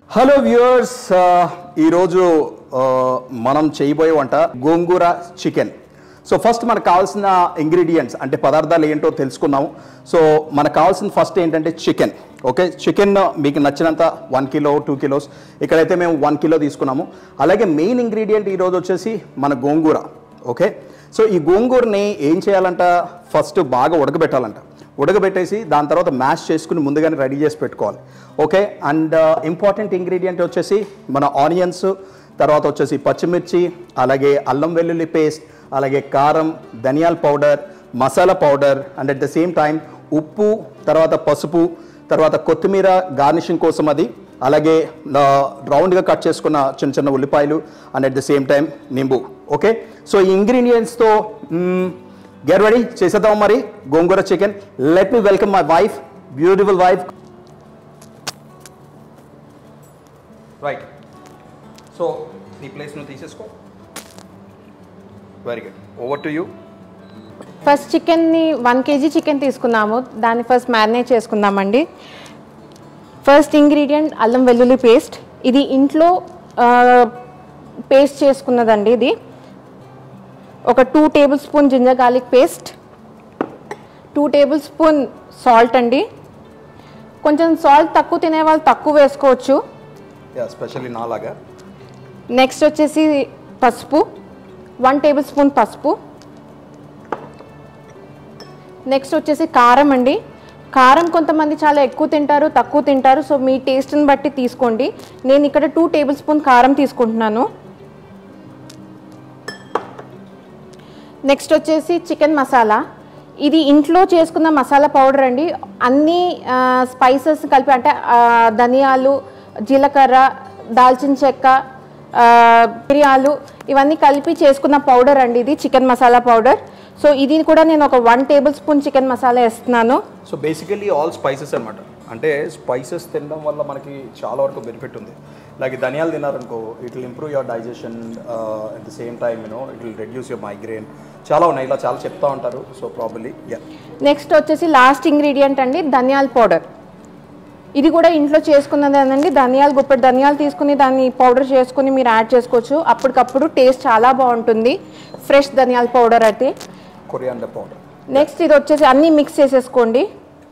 Hello viewers ఈరోజు ఆ, మనం చేయబోయే వంట గోంగూర చికెన్ సో ఫస్ట్ మనకు కావాల్సిన ఇంగ్రీడియంట్స్ అంటే పదార్థాలు ఏంటో తెలుసుకుందాము సో మనకు కావాల్సిన ఫస్ట్ ఏంటంటే చికెన్ ఓకే చికెన్ మీకు నచ్చినంత వన్ కిలో టూ కిలోస్ ఇక్కడైతే మేము వన్ కిలో తీసుకున్నాము అలాగే మెయిన్ ఇంగ్రీడియంట్ ఈరోజు వచ్చేసి మన గోంగూర ఓకే సో ఈ గోంగూరని ఏం చేయాలంట ఫస్ట్ బాగా ఉడకబెట్టాలంట ఉడకబెట్టేసి దాని తర్వాత మ్యాష్ చేసుకుని ముందుగానే రెడీ చేసి పెట్టుకోవాలి ఓకే అండ్ ఇంపార్టెంట్ ఇంగ్రీడియంట్ వచ్చేసి మన ఆనియన్స్ తర్వాత వచ్చేసి పచ్చిమిర్చి అలాగే అల్లం వెల్లుల్లి పేస్ట్ అలాగే కారం ధనియాల powder masala powder and at the same time ఉప్పు తర్వాత పసుపు తర్వాత కొత్తిమీర గార్నిషింగ్ కోసం అది అలాగే రౌండ్గా కట్ చేసుకున్న చిన్న చిన్న ఉల్లిపాయలు and at the same time నింబు ఓకే సో ఈ ఇంగ్రీడియంట్స్తో గెట్ రెడీ చేసేద్దాం మరి gongura chicken let me welcome my wife beautiful wife right so నీ ప్లేస్ నువ్వు తీసేసుకో very good over to you first చికెన్ని వన్ కేజీ చికెన్ తీసుకున్నాము దాన్ని ఫస్ట్ మ్యారినేట్ చేసుకుందామండి ఫస్ట్ ఇంగ్రీడియంట్ అల్లం వెల్లుల్లి పేస్ట్ ఇది ఇంట్లో పేస్ట్ చేసుకున్నదండి ఇది ఒక two tablespoon ginger garlic paste two tablespoon salt అండి కొంచెం సాల్ట్ తక్కువ తినే వాళ్ళు తక్కువ వేసుకోవచ్చు ఎస్పెషల్లీ నాలాగా నెక్స్ట్ వచ్చేసి పసుపు వన్ టేబుల్ స్పూన్ పసుపు నెక్స్ట్ వచ్చేసి కారం అండి కారం కొంతమంది చాలా ఎక్కువ తింటారు తక్కువ తింటారు సో మీ టేస్ట్ని బట్టి తీసుకోండి నేను ఇక్కడ టూ టేబుల్ స్పూన్ కారం తీసుకుంటున్నాను నెక్స్ట్ వచ్చేసి చికెన్ మసాలా ఇది ఇంట్లో చేసుకున్న మసాలా పౌడర్ అండి అన్ని స్పైసెస్ కలిపి అంటే ఆ, ధనియాలు జీలకర్ర దాల్చిన చెక్క ఆ, మిరియాలు ఇవన్నీ కలిపి చేసుకున్న పౌడర్ అండి ఇది చికెన్ మసాలా పౌడర్ సో ఇది కూడా నేను ఒక one tablespoon chicken masala వేస్తున్నాను సో బేసికల్లీ ఆల్ స్పైసెస్ అనమాట అంటే స్పైసెస్ తినడం వల్ల మనకి చాలా వరకు బెనిఫిట్ ఉంది లైక్ ధనియాలు తిన్నారనుకో it will improve your digestion at the same time you know it will reduce your migraine చాలా ఉన్నాయి ఇలా చాలా చెప్తా ఉంటారు సో ప్రాబబ్లీ యా నెక్స్ట్ వచ్చేసి లాస్ట్ ఇంగ్రీడియంట్ అండి ధనియాల పౌడర్ ఇది కూడా ఇంట్లో చేసుకున్నదేనండి ధనియాలు గుప్పెడు ధనియాలు తీసుకుని దాన్ని పౌడర్ చేసుకుని మీరు యాడ్ చేసుకోవచ్చు అప్పటికప్పుడు టేస్ట్ చాలా బాగుంటుంది ఫ్రెష్ ధనియాల పౌడర్ అయితే కొరియాండర్ పౌడర్ నెక్స్ట్ ఇది వచ్చేసి అన్నీ మిక్స్ చేసేసుకోండి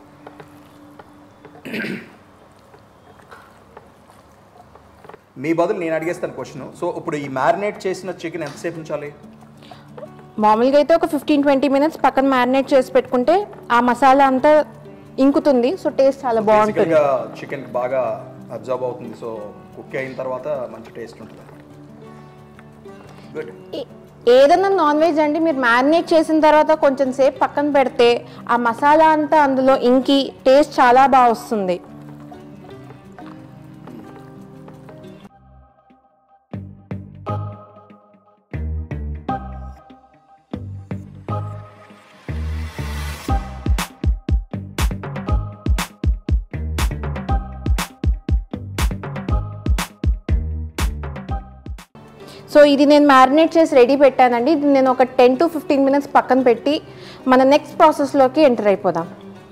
మీ బదులు నేను అడిగేస్తాను క్వశ్చన్ సో ఇప్పుడు ఈ మ్యారినేట్ చేసిన చికెన్ ఎంతసేపు ఉంచాలి మామూలుగా అయితే ఒక ఫిఫ్టీన్ ట్వంటీ మినిట్స్ పక్కన మ్యారినేట్ చేసి పెట్టుకుంటే ఆ మసాలా అంతా ఇంకుతుంది సో టేస్ట్ చాలా బాగుంటుంది బేసికల్గా చికెన్ బాగా అబ్జర్వ్ అవుతుంది సో కుక్ అయిన తర్వాత మంచి టేస్ట్ ఉంటుంది గుడ్ ఏ- ఏదన్నా నాన్ వెజ్ అండి మీరు మ్యారినేట్ చేసిన తర్వాత కొంచెం సేపు పక్కన పెడితే ఆ మసాలా అంతా అందులో ఇంకి టేస్ట్ చాలా బాగా వస్తుంది సో ఇది నేను మ్యారినేట్ చేసి రెడీ పెట్టానండి ఇది నేను ఒక టెన్ టు ఫిఫ్టీన్ మినిట్స్ పక్కన పెట్టి మన నెక్స్ట్ ప్రాసెస్లోకి ఎంటర్ అయిపోదాం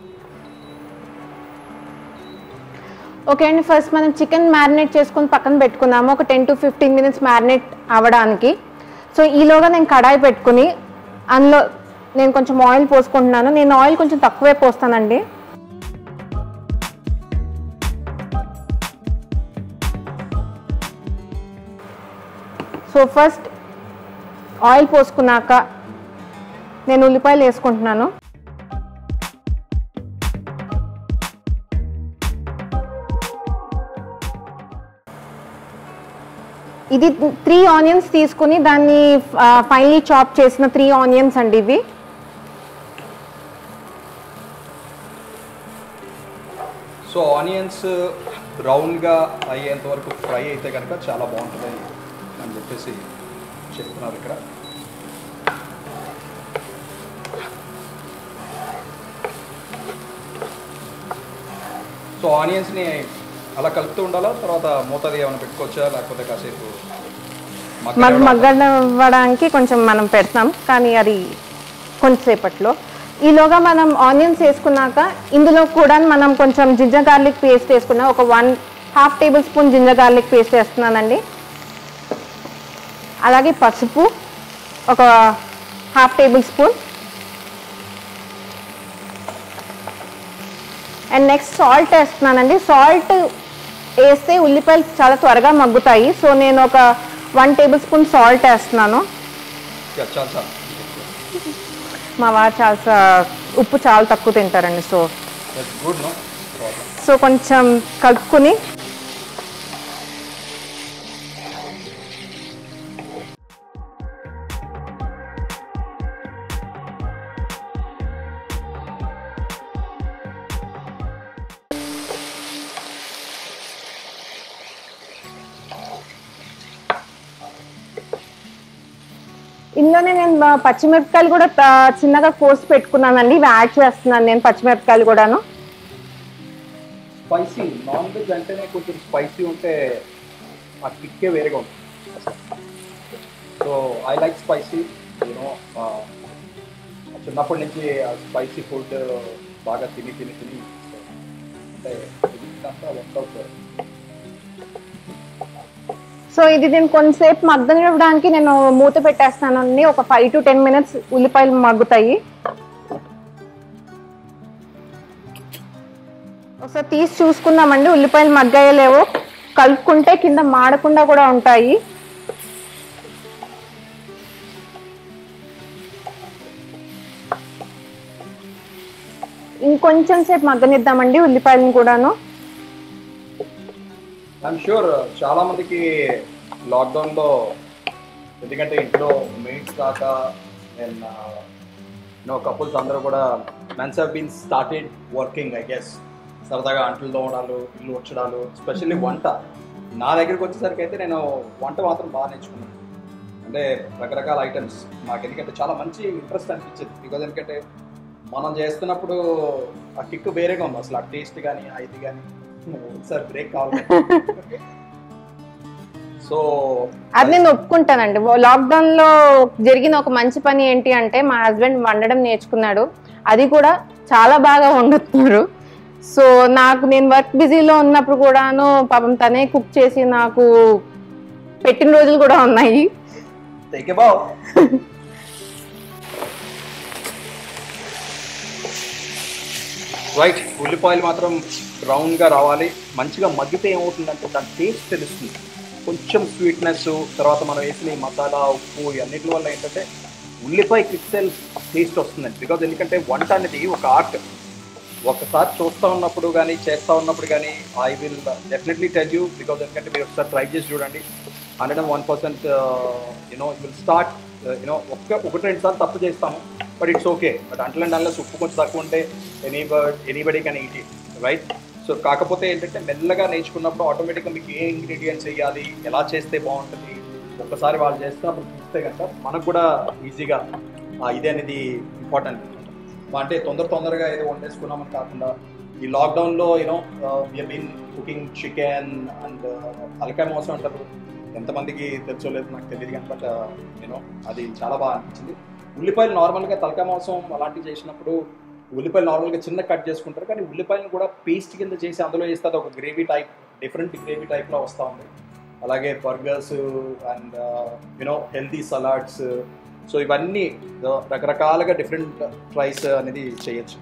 ఓకే అండి ఫస్ట్ మనం చికెన్ మ్యారినేట్ చేసుకొని పక్కన పెట్టుకున్నాము ఒక ten to fifteen minutes marinate అవ్వడానికి సో ఈలోగా నేను కడాయి పెట్టుకుని అందులో నేను కొంచెం ఆయిల్ పోసుకుంటున్నాను నేను ఆయిల్ కొంచెం తక్కువే పోస్తానండి సో ఫస్ట్ ఆయిల్ పోసుకున్నాక నేను ఉల్లిపాయలు వేసుకుంటున్నాను ఇది త్రీ ఆనియన్స్ తీసుకుని దాన్ని ఫైనలీ చాప్ చేసిన త్రీ ఆనియన్స్ అండి ఇవి సో ఆనియన్స్ బ్రౌన్గా అయ్యేంత వరకు ఫ్రై అయితే కనుక చాలా బాగుంటుంది అని చెప్పేసి చెప్తున్నారు ఇక్కడ సో ఆనియన్స్ని అలా కలుపుతూ ఉండాలా తర్వాత మూతది ఏమైనా పెట్టుకోవచ్చా లేకపోతే కాసేపు మరి మగ్గనివ్వడాలా? మగ్గనివ్వడానికి కొంచెం మనం పెడతాం కానీ అది కొంచెంసేపట్లో ఈలోగా మనం ఆనియన్స్ వేసుకున్నాక ఇందులో కూడా మనం కొంచెం జింజర్ గార్లిక్ పేస్ట్ వేసుకున్నాం ఒక one half tablespoon ginger garlic paste వేస్తున్నానండి అలాగే పసుపు ఒక half tablespoon and next salt వేస్తున్నానండి సాల్ట్ వేస్తే ఉల్లిపాయలు చాలా త్వరగా మగ్గుతాయి సో నేను ఒక వన్ టేబుల్ స్పూన్ సాల్ట్ వేస్తున్నాను చాలా చాలా మా వారు చాలా స- ఉప్పు చాలా తక్కువ తింటారండి సో గుడ్ నో సో కొంచెం కలుపుకుని ఇందులోనే నేను ఆ, పచ్చిమిరపకాయలు కూడా ఆ, చిన్నగా కోసి పెట్టుకున్నానండి ఇవి యాడ్ చేస్తున్నాను నేను పచ్చిమిరపకాయలు కూడాను స్పైసీ నాన్ వెజ్ అంటేనే కొంచెం స్పైసీ ఉంటే ఆ కిక్కే వేరేగా ఉంటుంది so I like spicy you know చిన్నప్పటి నుంచి స్పైసీ ఫుడ్ బాగా తిని తిని తిని so, అంటే ఇది అంతా వర్క్ అవుతుంది సో ఇది నేను కొంతసేపు మగ్గనివ్వడానికి నేను మూత పెట్టేస్తానండి ఒక ఫైవ్ టు టెన్ మినిట్స్ ఉల్లిపాయలు మగ్గుతాయి ఒకసారి తీసి చూసుకుందామండి ఉల్లిపాయలు మగ్గాయో లేవో కలుపుకుంటే కింద మాడకుండా కూడా ఉంటాయి ఇంకొంచెం సేపు మగ్గనిద్దామండి ఉల్లిపాయలను కూడాను ఐఎమ్ షూర్ చాలా మందికి లాక్డౌన్లో ఎందుకంటే ఇంట్లో మెయిట్స్ దాక అండ్ నో కపుల్స్ అందరూ కూడా mens have been started working I guess సరదాగా అంట్లు తోమడాలు ఇల్లు వచ్చడాలు స్పెషల్లీ వంట నా దగ్గరికి వచ్చేసరికి అయితే నేను వంట మాత్రం బాగా నేర్చుకున్నాను అంటే రకరకాల ఐటమ్స్ నాకు ఎందుకంటే చాలా మంచి ఇంట్రెస్ట్ అనిపించింది బికాజ్ ఎందుకంటే మనం చేస్తున్నప్పుడు ఆ కిక్ వేరేగా ఉంది అసలు ఆ టేస్ట్ కానీ ఆ ఇది కానీ సార్ బ్రేక్ కావాలి సో అది నేను ఒప్పుకుంటానండి లాక్డౌన్ లో జరిగిన ఒక మంచి పని ఏంటి అంటే మా హస్బెండ్ వండడం నేర్చుకున్నాడు అది కూడా చాలా బాగా వండుతున్నారు సో నాకు నేను వర్క్ బిజీలో ఉన్నప్పుడు కూడాను పాపం తనే కుక్ చేసి నాకు పెట్టిన రోజులు కూడా ఉన్నాయి టేక్ ఏ బావ్ రైట్ ఉల్లిపాయలు మాత్రం బ్రౌన్గా రావాలి మంచిగా మగ్గితే ఏమవుతుందంటే దాని టేస్ట్ తెలుస్తుంది కొంచెం స్వీట్నెస్ తర్వాత మనం వేసిన ఈ మసాలా ఉప్పు ఇవన్నిటి వల్ల ఏంటంటే ఉల్లిపాయ క్రిక్సెల్ టేస్ట్ వస్తుందండి బికాజ్ ఎందుకంటే వంట అనేది ఒక ఆర్ట్ ఒకసారి చూస్తూ ఉన్నప్పుడు కానీ చేస్తూ ఉన్నప్పుడు కానీ I will definitely tell you because ఎందుకంటే మీరు ఒకసారి ట్రై చేసి చూడండి hundred and one percent you know will start you know ఒక్క ఒకటి రెండు సార్లు తప్పు చేస్తాము but it's okay but until and unless ఉప్పు కొంచెం తక్కువ ఉంటే ఎనీ ఎనీబడి కానీ ఈట్ రైట్ సో కాకపోతే ఏంటంటే మెల్లగా నేర్చుకున్నప్పుడు ఆటోమేటిక్గా మీకు ఏ ఇంగ్రీడియంట్స్ వేయాలి ఎలా చేస్తే బాగుంటుంది ఒక్కసారి వాళ్ళు చేస్తే అప్పుడు చూస్తే కనుక మనకు కూడా ఈజీగా ఇదే అనేది ఇంపార్టెంట్ అంటే తొందర తొందరగా ఏదో వండేసుకున్నామని కాకుండా ఈ లాక్డౌన్లో you know we're been cooking chicken and తలకాయ మోసం అంటారు ఎంతమందికి తెలుసో లేదు నాకు తెలియదు కానీ బట్ యూనో అది చాలా బాగా అనిపించింది ఉల్లిపాయలు నార్మల్గా తలకాయ మాంసం అలాంటివి చేసినప్పుడు ఉల్లిపాయలు నార్మల్గా చిన్న కట్ చేసుకుంటారు కానీ ఉల్లిపాయలను కూడా పేస్ట్ కింద చేసి అందులో చేస్తే అది ఒక గ్రేవీ టైప్ డిఫరెంట్ గ్రేవీ టైప్లో వస్తూ ఉంది అలాగే burgers and you know healthy salads so ఇవన్నీ uh, రకరకాలుగా డిఫరెంట్ ట్రైస్ అనేది చేయొచ్చు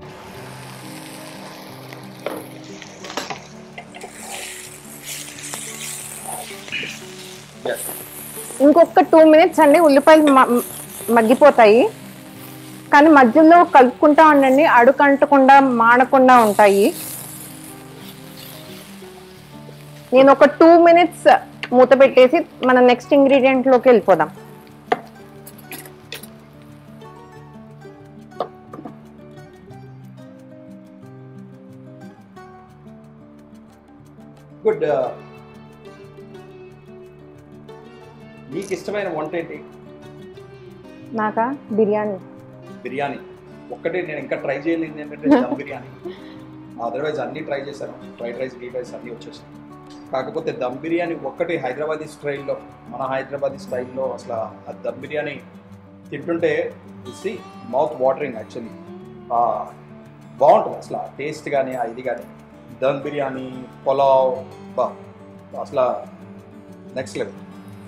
Yes. ఇంకొక టూ మినిట్స్ అండి ఉల్లిపాయలు మ- మగ్గిపోతాయి కానీ మధ్యలో కలుపుకుంటా ఉండండి అడుకంటకుండా మాడకుండా ఉంటాయి నేను ఒక టూ మినిట్స్ మూత పెట్టేసి మన నెక్స్ట్ ఇంగ్రీడియంట్ లోకి వెళ్ళిపోదాం గుడ్ మీకు ఇష్టమైన వంట ఏంటి నాకా బిర్యానీ బిర్యానీ ఒక్కటే నేను ఇంకా ట్రై చేయలేదు ఏంటంటే దమ్ బిర్యానీ అదర్వైజ్ అన్ని ట్రై చేశాను ఫ్రైడ్ రైస్ గీ రైస్ అన్నీ వచ్చేసాయి కాకపోతే దమ్ బిర్యానీ ఒక్కటి హైదరాబాదీ స్టైల్లో మన హైదరాబాదీ స్టైల్లో అసలు ఆ దమ్ బిర్యానీ తింటుంటే సి మౌత్ వాటరింగ్ యాక్చువల్లీ బాగుంటుంది అసలు టేస్ట్ కానీ ఆ ఇది కానీ దమ్ బిర్యానీ పులావ్ బా అసలు నెక్స్ట్ లెవెల్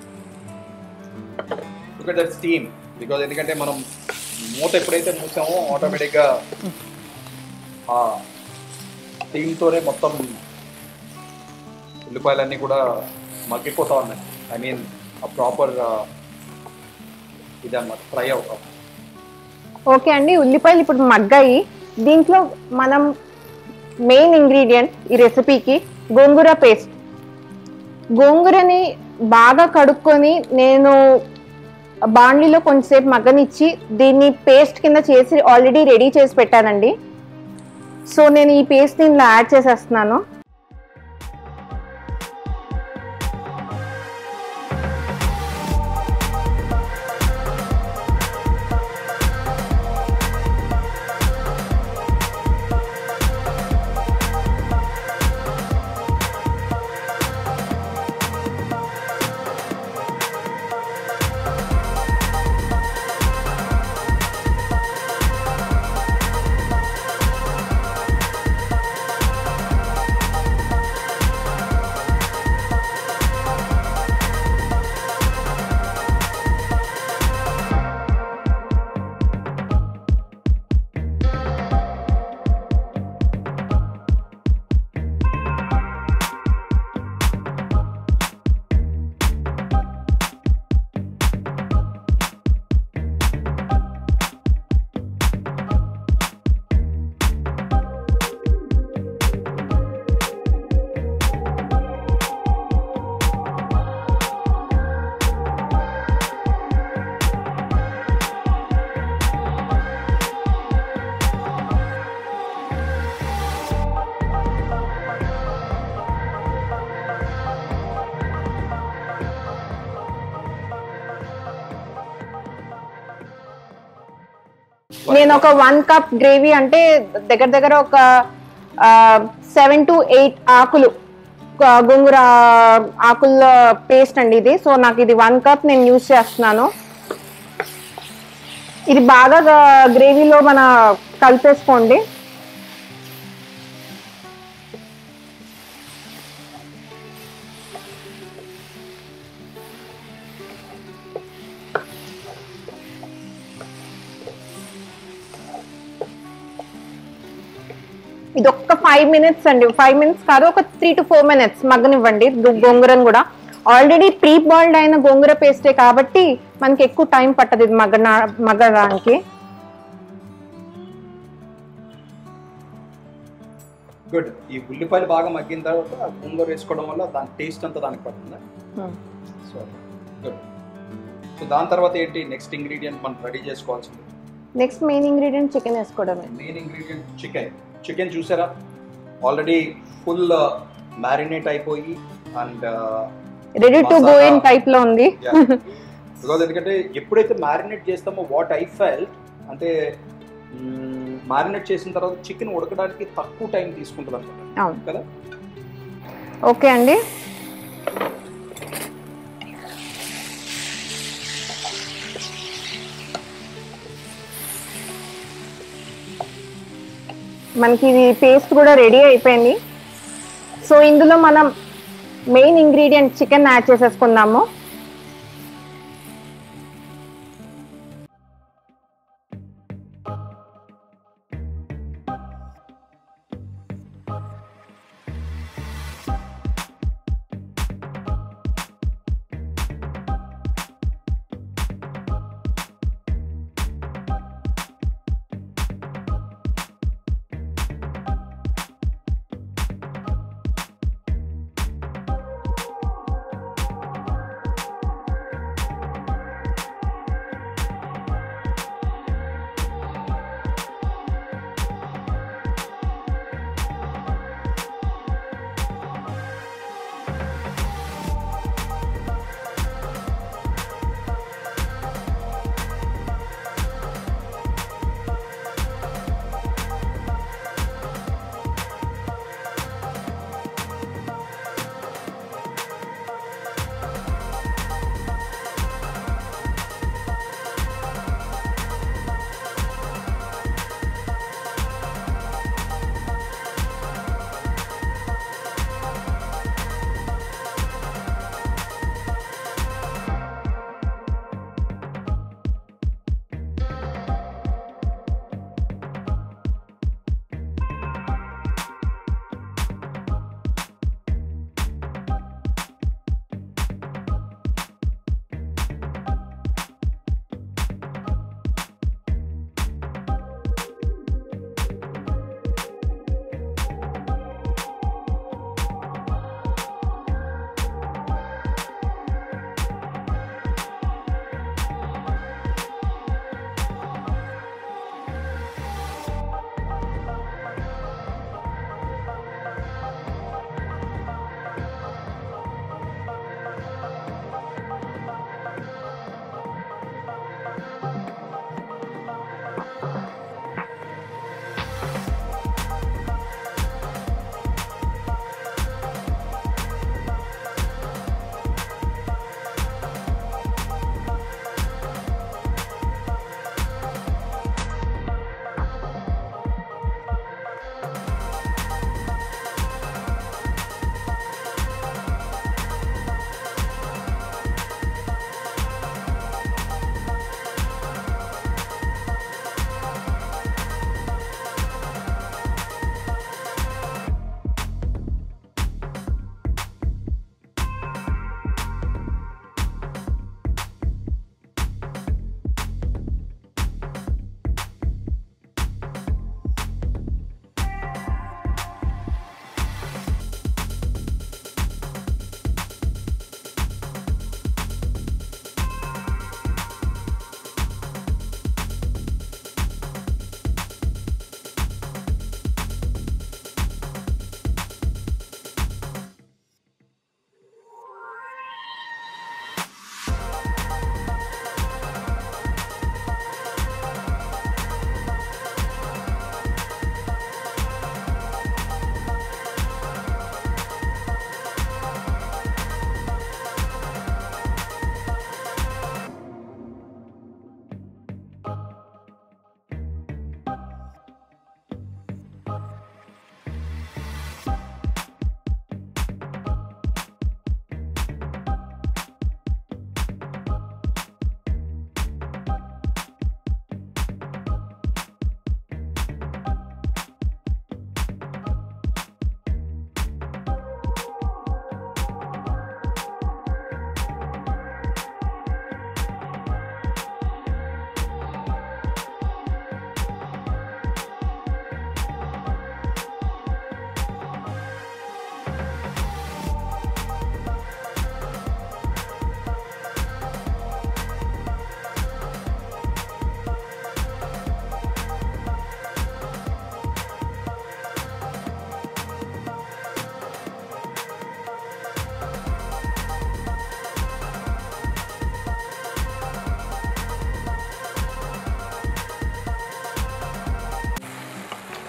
ఇక్కడ దట్ స్టీమ్ బికాజ్ ఎందుకంటే మనం మూత ఎప్పుడైతే మూసామో ఆటోమేటిక్గా ఆ స్టీమ్తోనే మొత్తం ఉల్లిపాయలన్నీ కూడా మగ్గిపోతా ఉన్నాయి ఐ మీన్ ఆ ప్రాపర్ ఇది అన్నమాట ఫ్రై అవుతాం ఓకే అండి ఉల్లిపాయలు ఇప్పుడు మగ్గాయి దీంట్లో మనం మెయిన్ ఇంగ్రీడియంట్ ఈ రెసిపీకి గోంగూర పేస్ట్ గోంగూరని బాగా కడుక్కొని నేను బాండ్లీలో కొంచెంసేపు మగ్గనిచ్చి దీన్ని పేస్ట్ కింద చేసి ఆల్రెడీ రెడీ చేసి పెట్టానండి సో నేను ఈ పేస్ట్ దీనిలో యాడ్ చేసేస్తున్నాను నేను ఒక వన్ కప్ గ్రేవీ అంటే దగ్గర దగ్గర ఒక సెవెన్ టు ఎయిట్ ఆకులు ఆ, గోంగూర ఆకుల పేస్ట్ అండి ఇది సో నాకు ఇది వన్ కప్ నేను యూజ్ చేస్తున్నాను ఇది బాగా గ్రేవీలో మన కలిపేసుకోండి ఇది ఒక్క ఫైవ్ మినిట్స్ అండి ఫైవ్ మినిట్స్ కాదు ఒక త్రీ టు ఫోర్ మినిట్స్ మగ్గనివ్వండి గు- గోంగూరను కూడా ఆల్రెడీ ప్రీ బాయిల్డ్ అయిన గోంగూర పేస్టే కాబట్టి మనకి ఎక్కువ టైం పట్టదు ఇది మగ్గన మగ్గడానికి గుడ్ ఈ ఉల్లిపాయలు బాగా మగ్గిన తర్వాత గోంగూర వేసుకోవడం వల్ల దాని టేస్ట్ అంతా దానికి పడుతుంది సో గుడ్ సో దాని తర్వాత ఏంటి నెక్స్ట్ ఇంగ్రీడియంట్ మనం రెడీ చేసుకోవాల్సింది నెక్స్ట్ మెయిన్ ఇంగ్రీడియంట్ చికెన్ వేసుకోవడమే మెయిన్ ఇంగ్రీడియంట్ చికెన్ చికెన్ చూసారా ఆల్రెడీ ఫుల్ మ్యారినేట్ అయిపోయి and ready to go in masala. Type లో ఉంది బికాజ్ ఎందుకంటే ఎప్పుడైతే మ్యారినేట్ చేస్తామో వాట్ ఐ ఫెల్ట్ అంటే మ్యారినేట్ చేసిన తర్వాత చికెన్ ఉడకడానికి తక్కువ టైం తీసుకుంటుంది అనమాట అవును కదా ఓకే అండి మనకి ఇది పేస్ట్ కూడా రెడీ అయిపోయింది సో ఇందులో మనం మెయిన్ ఇంగ్రీడియంట్ చికెన్ యాడ్ చేసేసుకుందాము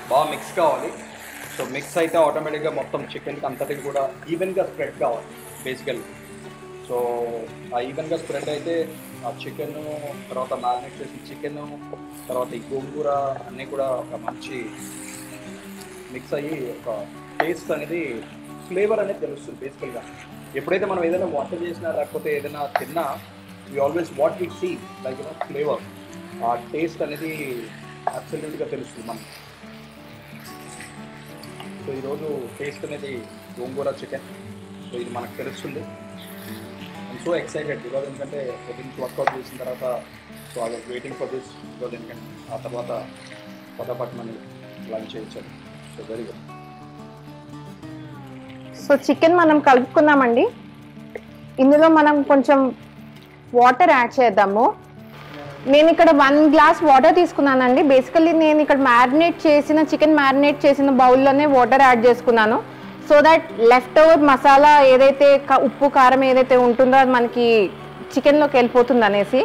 బాగా మిక్స్ కావాలి సో మిక్స్ అయితే ఆటోమేటిక్గా మొత్తం చికెన్కి అంతటికి కూడా ఈవెన్గా స్ప్రెడ్ కావాలి బేసికల్లీ సో ఆ ఈవెన్గా స్ప్రెడ్ అయితే ఆ చికెన్ తర్వాత మ్యారినేట్ చేసిన చికెన్ తర్వాత ఈ గోంగూర అన్నీ కూడా ఒక మంచి మిక్స్ అయ్యి ఒక టేస్ట్ అనేది ఫ్లేవర్ అనేది తెలుస్తుంది బేసికల్గా ఎప్పుడైతే మనం ఏదైనా వంట చేసినా లేకపోతే ఏదైనా తిన్నా we always what we see like you know flavour ఆ టేస్ట్ అనేది అబ్సల్యూట్గా తెలుస్తుంది మనకి సో ఈరోజు టేస్ట్ అనేది గోంగూర చికెన్ సో ఇది మనకు తెలుస్తుంది ఐమ్ సో ఎక్సైటెడ్ బికాజ్ ఎందుకంటే పొద్దున్న నుంచి వర్కౌట్ చేసిన తర్వాత so I was waiting for this because ఎందుకంటే ఆ తర్వాత పదపట్ మనం లంచ్ చేయించాను so very good so chicken మనం కలుపుకున్నామండి ఇందులో మనం కొంచెం వాటర్ యాడ్ చేద్దాము నేను ఇక్కడ వన్ గ్లాస్ వాటర్ తీసుకున్నానండి బేసికల్లీ నేను ఇక్కడ మ్యారినేట్ చేసిన చికెన్ మ్యారినేట్ చేసిన బౌల్లోనే వాటర్ యాడ్ చేసుకున్నాను so that left over masala ఏదైతే క- ఉప్పు కారం ఏదైతే ఉంటుందో అది మనకి చికెన్లోకి వెళ్ళిపోతుంది అనేసి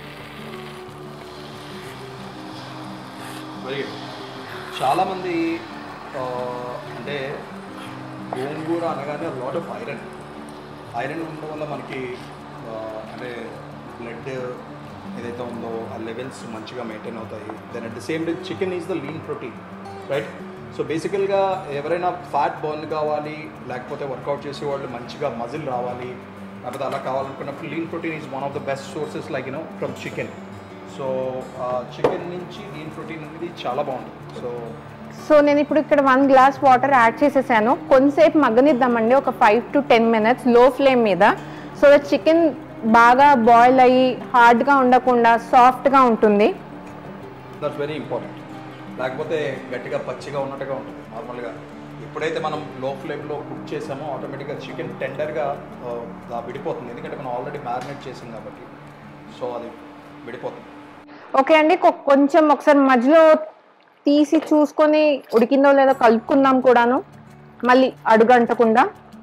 వెరీ గుడ్ చాలామంది ఆ, అంటే గోంగూర అనగానే లాట్ ఆఫ్ ఐరన్ ఐరన్ ఉండడం వల్ల మనకి ఆ, అంటే బ్లడ్ ఏదైతే ఉందో ఆ లెవెల్స్ మంచిగా మెయింటైన్ అవుతాయి then at the same day chicken is the lean protein right so బేసికల్గా ఎవరైనా ఫ్యాట్ బర్న్ కావాలి లేకపోతే వర్కౌట్ చేసేవాళ్ళు మంచిగా మజిల్ రావాలి లేకపోతే అలా కావాలనుకున్నప్పుడు lean protein is one of the best sources like you know from chicken so chicken నుంచి లీన్ ప్రోటీన్ అనేది చాలా బాగుంటుంది సో సో నేను ఇప్పుడు ఇక్కడ వన్ గ్లాస్ వాటర్ యాడ్ చేసేసాను కొంతసేపు మగ్గనిద్దామండి ఒక five to ten minutes low flame మీద సో దట్ చికెన్ బాగా బాయిల్ అయ్యి హార్డ్గా ఉండకుండా సాఫ్ట్గా ఉంటుంది దట్స్ వెరీ ఇంపార్టెంట్ లేకపోతే గట్టిగా పచ్చిగా ఉన్నట్టుగా ఉంటుంది నార్మల్గా ఎప్పుడైతే మనం లో ఫ్లేమ్లో కుక్ చేసామో ఆటోమేటిక్గా చికెన్ టెండర్గా విడిపోతుంది ఎందుకంటే మనం ఆల్రెడీ మ్యారినేట్ చేసాం కాబట్టి సో అది విడిపోతుంది ఓకే అండి కొ- కొంచెం ఒకసారి మధ్యలో తీసి చూసుకొని ఉడికిందో లేదో కలుపుకుందాం కూడాను మళ్ళీ అడుగంటకుండా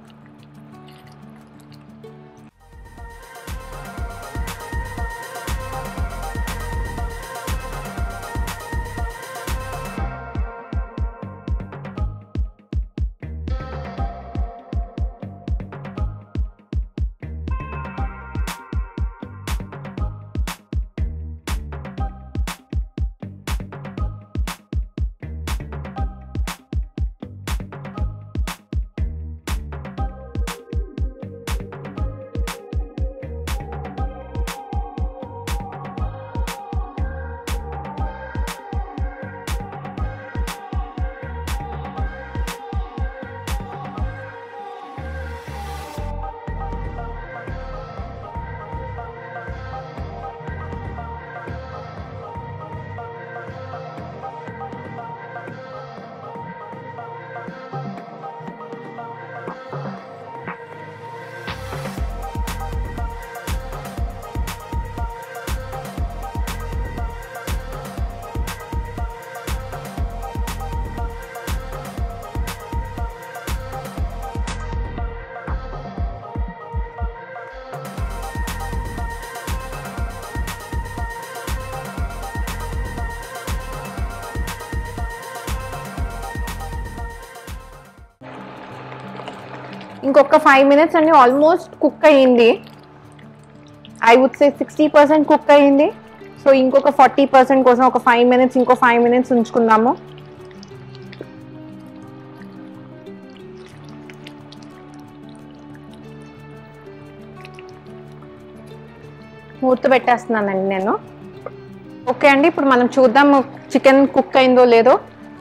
ఇంకొక ఫైవ్ మినిట్స్ అండి ఆల్మోస్ట్ కుక్ అయ్యింది I would say sixty percent cook అయ్యింది సో ఇంకొక ఫార్టీ పర్సెంట్ కోసం ఒక ఫైవ్ మినిట్స్ ఇంకో ఫైవ్ మినిట్స్ ఉంచుకుందాము మూత పెట్టేస్తున్నానండి నేను ఓకే అండి ఇప్పుడు మనం చూద్దాము చికెన్ కుక్ అయిందో లేదో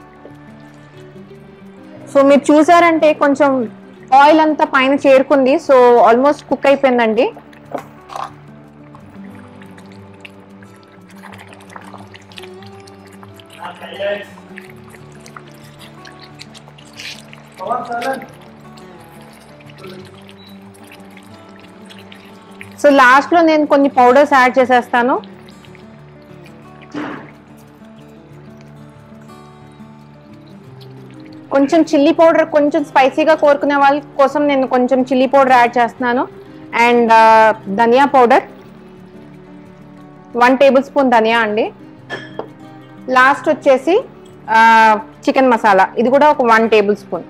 సో మీరు చూసారంటే కొంచెం ఆయిల్ అంతా పైన చేరుకుంది సో ఆల్మోస్ట్ కుక్ అయిపోయిందండి సో లాస్ట్లో నేను కొన్ని పౌడర్స్ యాడ్ చేసేస్తాను కొంచెం చిల్లీ పౌడర్ కొంచెం స్పైసీగా కోరుకునే వాళ్ళ కోసం నేను కొంచెం చిల్లీ పౌడర్ యాడ్ చేస్తున్నాను అండ్ ధనియా పౌడర్ వన్ టేబుల్ స్పూన్ ధనియా అండి లాస్ట్ వచ్చేసి చికెన్ మసాలా ఇది కూడా ఒక వన్ టేబుల్ స్పూన్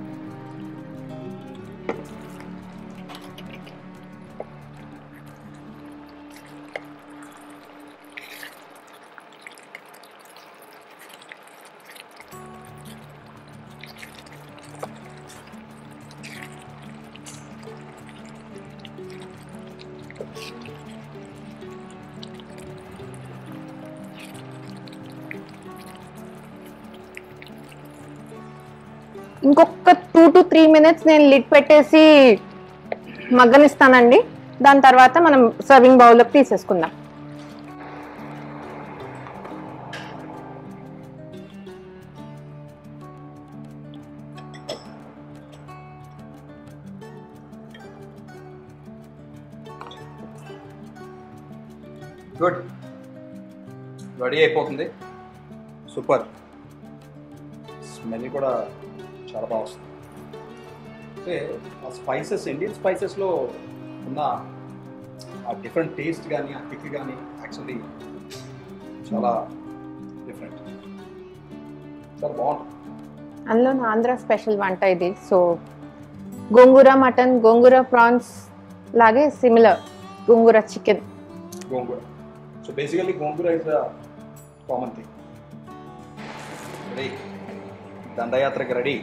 ఇంకొక టూ టు త్రీ మినిట్స్ నేను లిడ్ పెట్టేసి మగ్గనిస్తానండి దాని తర్వాత మనం సర్వింగ్ బౌల్లోకి తీసేసుకుందాం గుడ్ రెడీ అయిపోతుంది సూపర్ స్మెల్ కూడా చాలా బాగా వస్తుంది అంటే ఆ స్పైసెస్ ఇండియన్ స్పైసెస్లో ఉన్న ఆ డిఫరెంట్ టేస్ట్ కానీ ఆ కిక్ కానీ యాక్చువల్లీ చాలా డిఫరెంట్ చాలా బాగుంటుంది అందులో నా ఆంధ్ర స్పెషల్ వంట ఇది so gongura mutton gongura prawns లాగే similar gongura chicken gongura so basically gongura is the common thing ready దండయాత్రకి రెడీ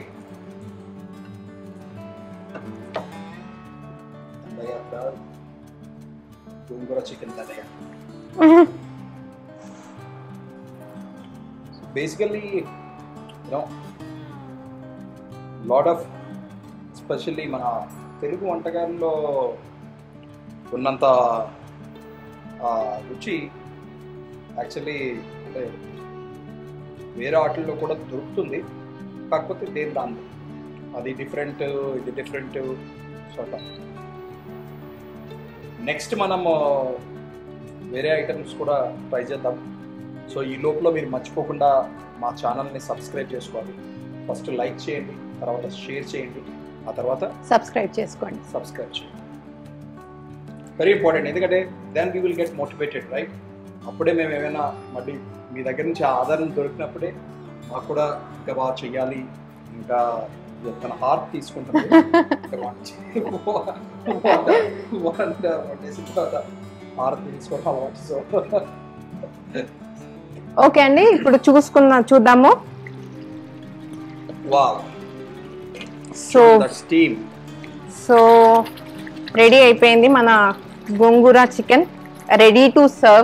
దండయాత్ర గోంగూర చికెన్ దండయాత్ర basically you know lot of especially మన తెలుగు వంటకాల్లో ఉన్నంత ఆ రుచి యాక్చువల్లీ అంటే వేరే వాటిల్లో కూడా దొరుకుతుంది కాకపోతే దేని దాంది అది డిఫరెంట్ ఇది డిఫరెంట్ చోట నెక్స్ట్ మనం వేరే ఐటమ్స్ కూడా ట్రై చేద్దాం సో ఈ లోపల మీరు మర్చిపోకుండా మా ఛానల్ని సబ్స్క్రైబ్ చేసుకోవాలి ఫస్ట్ లైక్ చేయండి తర్వాత షేర్ చేయండి ఆ తర్వాత సబ్స్క్రైబ్ చేసుకోండి సబ్స్క్రైబ్ చేయండి వెరీ ఇంపార్టెంట్ ఎందుకంటే then we will get motivated right అప్పుడే మేము ఏమైనా మళ్ళీ మీ దగ్గర నుంచి ఆ ఆధారం దొరికినప్పుడే మాకు కూడా ఇంకా బాగా చెయ్యాలి ఇంకా తన హార్ట్ తీసుకుంటుంది ఇంకా వంట చే- వంట- వంట వండేసిన తర్వాత హార్ట్ తీసుకోవడం అలవాటు సో ఓకే అండి ఇప్పుడు చూసుకుందాం చూద్దాము వా so that steam so ready అయిపోయింది మన gongura chicken ready to serve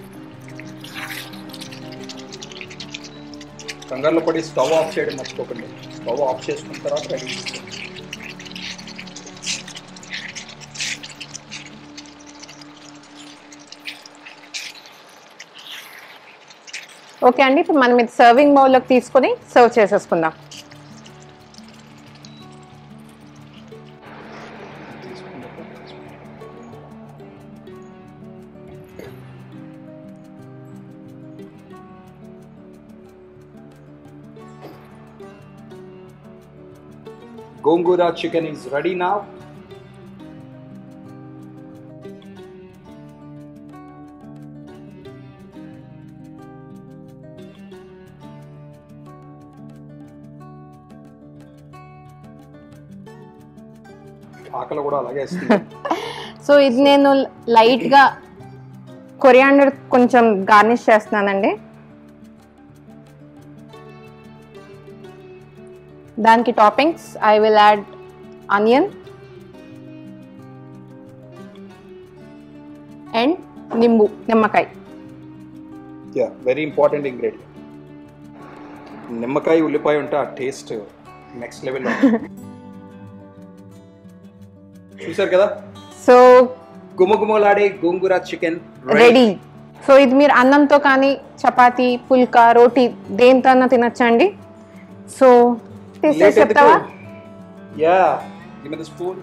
కంగారులో పడి స్టవ్ ఆఫ్ చేయడం మర్చిపోకండి స్టవ్ ఆఫ్ చేసుకున్న తర్వాత రెడీ ఓకే అండి ఇప్పుడు మనం ఇది సర్వింగ్ బౌల్లోకి తీసుకొని సర్వ్ చేసేసుకుందాం Gongura chicken is ready now. ఆకలి కూడా అలాగే వేస్తుంది సో ఇది నేను లైట్గా కొరియాండర్ కొంచెం గార్నిష్ చేస్తున్నానండి దానికి toppings I will add onion and నింబు నిమ్మకాయ యా వెరీ ఇంపార్టెంట్ ఇంగ్రీడియంట్ నిమ్మకాయ ఉల్లిపాయ ఉంటే ఆ టేస్ట్ నెక్స్ట్ లెవెల్లో చూసారు కదా సో గుమగుమలాడే గోంగూర చికెన్ రెడీ సో ఇది మీరు అన్నంతో కానీ చపాతీ పుల్కా రోటీ దేంతో అన్నా తినచ్చండి సో తీసేసి చెప్తావా ya give me the spoon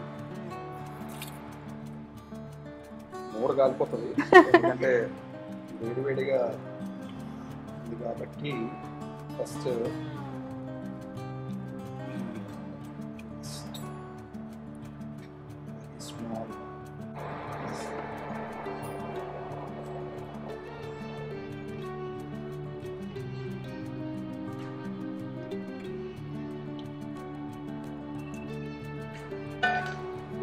మూడు కాలిపోతుంది ఎందుకంటే వేడివేడిగా ఉంది కాబట్టి first small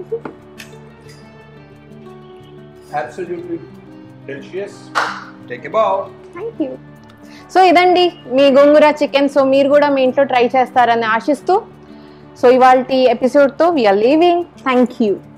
Absolutely delicious. Take a bow. Thank you so ఇదండి మీ గోంగూర చికెన్ సో మీరు కూడా మీ ఇంట్లో ట్రై చేస్తారని ఆశిస్తూ సో ఇవాళ ఎపిసోడ్తో వీఆర్ లీవింగ్ థ్యాంక్ యూ